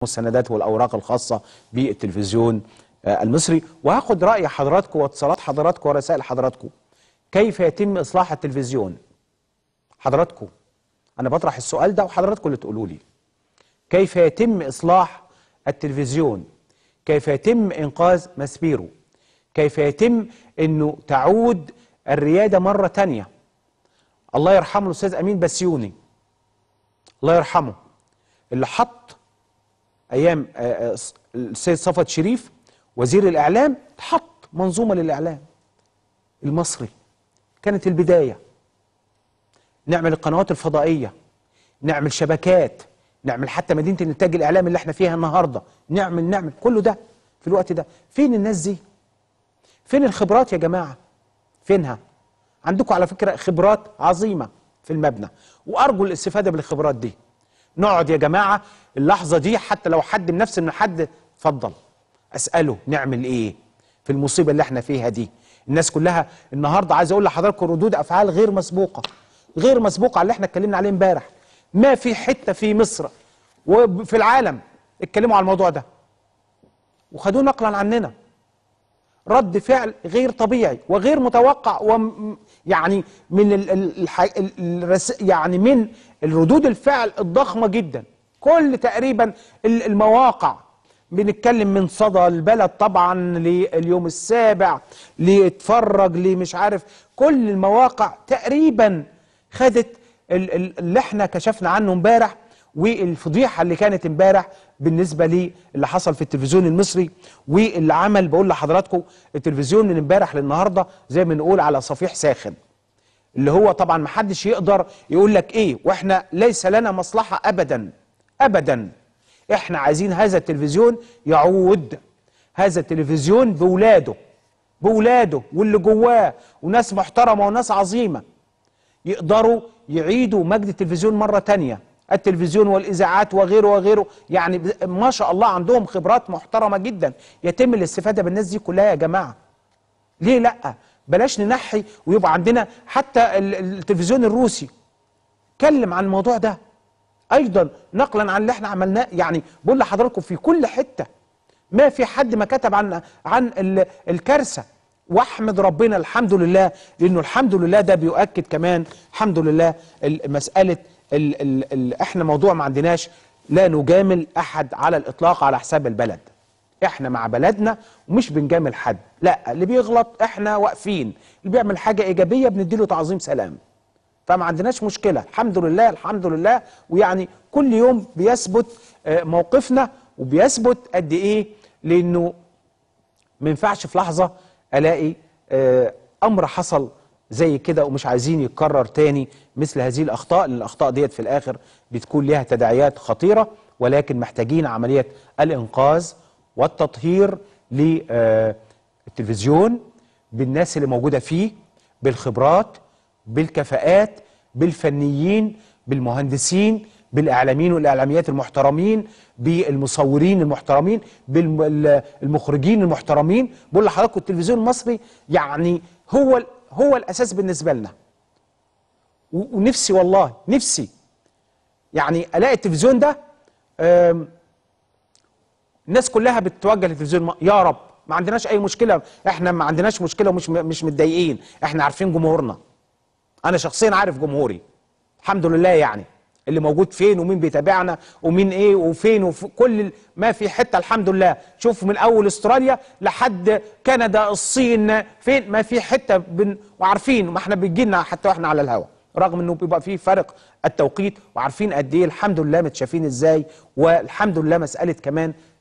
المستندات والاوراق الخاصه بالتلفزيون آه، المصري وهاخد راي حضراتكم واتصالات حضراتكم ورسائل حضراتكم كيف يتم اصلاح التلفزيون حضراتكم انا بطرح السؤال ده وحضراتكم اللي تقولوا لي كيف يتم اصلاح التلفزيون كيف يتم انقاذ مسبيرو كيف يتم انه تعود الرياده مره تانية الله يرحمه الاستاذ امين بسيوني الله يرحمه اللي حط ايام آه، آه، السيد صفوت شريف وزير الاعلام حط منظومه للاعلام المصري كانت البدايه نعمل القنوات الفضائيه نعمل شبكات نعمل حتى مدينه الانتاج الاعلامي اللي احنا فيها النهارده نعمل نعمل كله ده في الوقت ده فين الناس دي فين الخبرات يا جماعه فينها عندكم على فكره خبرات عظيمه في المبنى وارجو الاستفاده بالخبرات دي نقعد يا جماعه اللحظه دي حتى لو حد من نفس من حد اتفضل اساله نعمل ايه في المصيبه اللي احنا فيها دي الناس كلها النهارده عايز اقول لحضراتكم ردود افعال غير مسبوقه غير مسبوقه على اللي احنا اتكلمنا عليه امبارح ما في حته في مصر وفي العالم اتكلموا على الموضوع ده وخدوه نقلا عننا رد فعل غير طبيعي وغير متوقع وم يعني من ال ال الح ال الرس يعني من الردود الفعل الضخمه جدا كل تقريبا ال- المواقع بنتكلم من صدى البلد طبعا لليوم السابع لاتفرج لمش عارف كل المواقع تقريبا خدت ال- ال- اللي احنا كشفنا عنه امبارح والفضيحه اللي كانت امبارح بالنسبه للي حصل في التلفزيون المصري واللي عمل بقول لحضراتكم التلفزيون من امبارح للنهارده زي ما نقول على صفيح ساخن اللي هو طبعا ما حدش يقدر يقول لك ايه واحنا ليس لنا مصلحه ابدا ابدا احنا عايزين هذا التلفزيون يعود هذا التلفزيون بولاده بولاده واللي جواه وناس محترمه وناس عظيمه يقدروا يعيدوا مجد التلفزيون مرة تانية التلفزيون والإذاعات وغيره وغيره يعني ب- ما شاء الله عندهم خبرات محترمة جدا يتم الاستفادة بالناس دي كلها يا جماعة ليه لأ بلاش ننحي ويبقى عندنا حتى ال- ال- التلفزيون الروسي اتكلم عن الموضوع ده ايضا نقلا عن اللي احنا عملناه يعني بقول لحضراتكم في كل حته ما في حد ما كتب عن عن ال- الكارثه واحمد ربنا الحمد لله لانه الحمد لله ده بيؤكد كمان الحمد لله ال- مساله ال ال ال احنا موضوع ما عندناش لا نجامل احد على الاطلاق على حساب البلد احنا مع بلدنا ومش بنجامل حد لا اللي بيغلط احنا واقفين اللي بيعمل حاجه ايجابيه بنديله تعظيم سلام فما عندناش مشكله الحمد لله الحمد لله ويعني كل يوم بيثبت آه، موقفنا وبيثبت قد ايه لانه ما ينفعش في لحظه الاقي آه، امر حصل زي كده ومش عايزين يتكرر تاني مثل هذه الاخطاء لان الاخطاء ديت في الاخر بتكون لها تداعيات خطيره ولكن محتاجين عمليه الانقاذ والتطهير للتلفزيون بالناس اللي موجوده فيه بالخبرات بالكفاءات بالفنيين بالمهندسين بالاعلاميين والاعلاميات المحترمين بالمصورين المحترمين بالمخرجين المحترمين بقول لحضراتكم التلفزيون المصري يعني هو ال- هو الاساس بالنسبه لنا و- ونفسي والله نفسي يعني الاقي التلفزيون ده آم، الناس كلها بتتوجه للتلفزيون الم- يا رب ما عندناش اي مشكله احنا ما عندناش مشكله ومش م- مش متضايقين احنا عارفين جمهورنا انا شخصيا عارف جمهوري الحمد لله يعني اللي موجود فين ومين بيتابعنا ومين ايه وفين وفي كل ال- ما في حته الحمد لله شوف من اول استراليا لحد كندا الصين فين ما في حته بن وعارفين ما احنا بيجي لنا حتى واحنا على الهوا رغم انه بيبقى فيه فرق التوقيت وعارفين قد ايه الحمد لله متشافين ازاي والحمد لله مساله كمان